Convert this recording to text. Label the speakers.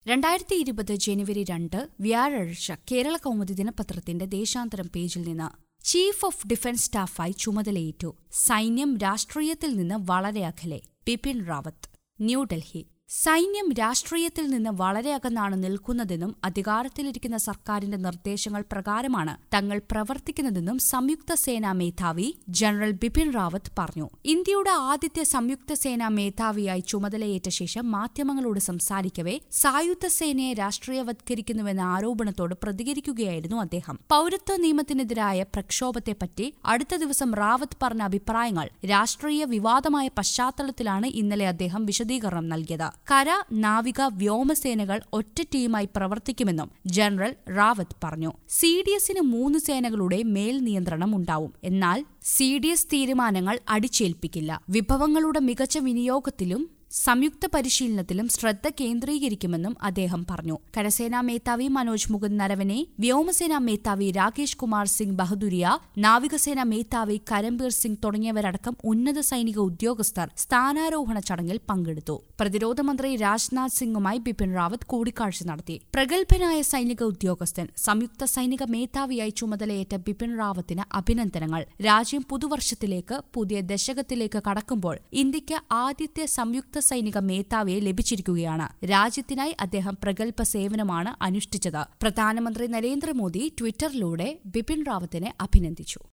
Speaker 1: രണ്ടായിരത്തി ഇരുപത് ജനുവരി രണ്ട് വ്യാഴാഴ്ച കേരള കൗമുദി ദിനപത്രത്തിന്റെ ദേശാന്തരം പേജിൽ നിന്ന് ചീഫ് ഓഫ് ഡിഫൻസ് സ്റ്റാഫായി ചുമതലയേറ്റു സൈന്യം രാഷ്ട്രീയത്തിൽ നിന്ന് വളരെ അകലെ ബിപിൻ റാവത്ത് ന്യൂഡൽഹി സൈന്യം രാഷ്ട്രീയത്തിൽ നിന്ന് വളരെ അകന്നാണ് നിൽക്കുന്നതെന്നും അധികാരത്തിലിരിക്കുന്ന സർക്കാരിന്റെ നിർദ്ദേശങ്ങൾ പ്രകാരമാണ് തങ്ങൾ പ്രവർത്തിക്കുന്നതെന്നും സംയുക്ത സേനാ മേധാവി ജനറൽ ബിപിൻ റാവത്ത് പറഞ്ഞു ഇന്ത്യയുടെ ആദ്യത്തെ സംയുക്ത സേനാ മേധാവിയായി ചുമതലയേറ്റ ശേഷം മാധ്യമങ്ങളോട് സംസാരിക്കവെ സായുധ സേനയെ രാഷ്ട്രീയവത്കരിക്കുന്നുവെന്ന ആരോപണത്തോട് പ്രതികരിക്കുകയായിരുന്നു അദ്ദേഹം പൌരത്വ നിയമത്തിനെതിരായ പ്രക്ഷോഭത്തെപ്പറ്റി അടുത്ത ദിവസം റാവത്ത് പറഞ്ഞ അഭിപ്രായങ്ങൾ രാഷ്ട്രീയ വിവാദമായ പശ്ചാത്തലത്തിലാണ് ഇന്നലെ അദ്ദേഹം വിശദീകരണം നൽകിയത് കര നാവിക വ്യോമസേനകൾ ഒറ്റ ടീമായി പ്രവർത്തിക്കുമെന്നും ജനറൽ റാവത്ത് പറഞ്ഞു സി ഡി എസിന് മൂന്ന് സേനകളുടെ മേൽ നിയന്ത്രണം ഉണ്ടാവും എന്നാൽ സി ഡി എസ് തീരുമാനങ്ങൾ അടിച്ചേൽപ്പിക്കില്ല വിഭവങ്ങളുടെ മികച്ച വിനിയോഗത്തിലും സംയുക്ത പരിശീലനത്തിലും ശ്രദ്ധ കേന്ദ്രീകരിക്കുമെന്നും അദ്ദേഹം പറഞ്ഞു കരസേനാ മേധാവി മനോജ് മുകുന്ദ് നരവനെ വ്യോമസേനാ മേധാവി രാകേഷ് കുമാർ സിംഗ് ബഹദുരിയ നാവികസേനാ മേധാവി കരംബീർ സിംഗ് തുടങ്ങിയവരടക്കം ഉന്നത സൈനിക ഉദ്യോഗസ്ഥർ സ്ഥാനാരോഹണ ചടങ്ങിൽ പങ്കെടുത്തു പ്രതിരോധ മന്ത്രി രാജ്നാഥ് സിംഗുമായി ബിപിൻ റാവത്ത് കൂടിക്കാഴ്ച നടത്തി പ്രഗത്ഭനായ സൈനിക ഉദ്യോഗസ്ഥൻ സംയുക്ത സൈനിക മേധാവിയായി ചുമതലയേറ്റ ബിപിൻ റാവത്തിന് അഭിനന്ദനങ്ങൾ രാജ്യം പുതുവർഷത്തിലേക്ക് പുതിയ ദശകത്തിലേക്ക് കടക്കുമ്പോൾ ഇന്ത്യക്ക് ആദ്യത്തെ സംയുക്ത സൈനിക മേധാവിയെ ലഭിച്ചിരിക്കുകയാണ് രാജ്യത്തിനായി അദ്ദേഹം പ്രഗത്ഭ സേവനമാണ് അനുഷ്ഠിച്ചത് പ്രധാനമന്ത്രി നരേന്ദ്രമോദി ട്വിറ്ററിലൂടെ ബിപിൻ റാവത്തിനെ അഭിനന്ദിച്ചു